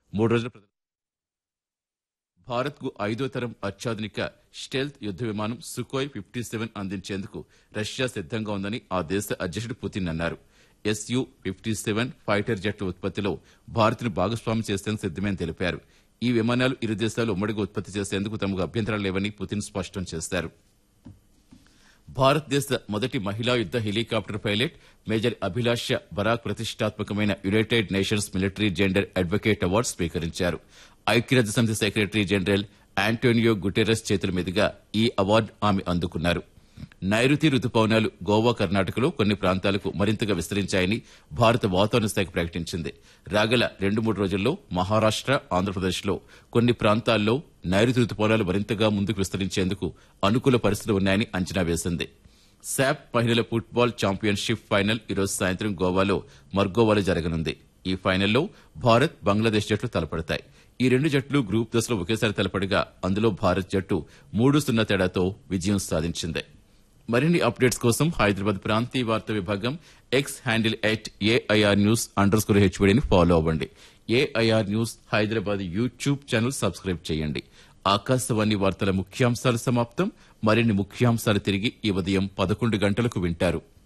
మూడు రోజుల ప్రద- భారత్కు ఐదో తరం అత్యాధునిక స్టెల్త్ యుద్ధ విమానం సుకోయ్ ఫిఫ్టీ సెవెన్ అందించేందుకు రష్యా సిద్ధంగా ఉందని ఆ దేశ అధ్యక్షుడు పుతిన్ అన్నారు ఎస్యు ఫిఫ్టీ సెవెన్ ఫైటర్ జట్ల ఉత్పత్తిలో భారత్ను భాగస్వామి చేసేందుకు సిద్దమని తెలిపారు ఈ విమానాలు ఇరు దేశాలు ఉమ్మడిగా ఉత్పత్తి చేసేందుకు తమకు అభ్యంతరాలు లేవని పుతిన్ స్పష్టం చేశారు భారతదేశ మొదటి మహిళా యుద్ద helicopter pilot major Abhilasha Barak ప్రతిష్టాత్మకమైన United Nations military gender advocate award స్వీకరించారు ఐక్యరాజ్య సమితి సెక్రటరీ జనరల్ ఆంటోనియో గుటెరస్ చేతుల మీదుగా ఈ అవార్డు ఆమె అందుకున్నారు నైరుతి రుతుపవనాలు గోవా కర్ణాటకలో కొన్ని ప్రాంతాలకు మరింతగా విస్తరించాయని భారత వాతావరణ శాఖ ప్రకటించింది రాగల రెండు మూడు రోజుల్లో మహారాష్ట ఆంధ్రప్రదేశ్లో కొన్ని ప్రాంతాల్లో నైరుతి రుతుపవనాలు మరింతగా ముందుకు విస్తరించేందుకు అనుకూల పరిస్థితులు ఉన్నాయని అంచనా వేసింది శాప్ మహిళల ఫుట్బాల్ ఛాంపియన్షిప్ ఫైనల్ ఈరోజు సాయంత్రం గోవాలో మర్గోవాలో జరగనుంది ఈ ఫైనల్లో భారత్ బంగ్లాదేశ్ జట్లు తలపడతాయి ఈ రెండు జట్లు గ్రూప్ దశలో ఒకేసారి తలపడగా అందులో భారత్ జట్టు మూడు సున్నా తేడాతో విజయం సాధించింది మరిన్ని అప్డేట్స్ కోసం హైదరాబాద్ ప్రాంతీయ వార్తా విభాగం X handle at AIR news underscore స్కోర్ హెచ్వడిని ఫాలో అవ్వండి AIR news Hyderabad YouTube channel subscribe చేయండి ఆకాశవాణి వార్తల ముఖ్యాంశాలు సమాప్తం మరిన్ని ముఖ్యాంశాలు తిరిగి ఈ ఉదయం పదకొండు గంటలకు వింటారు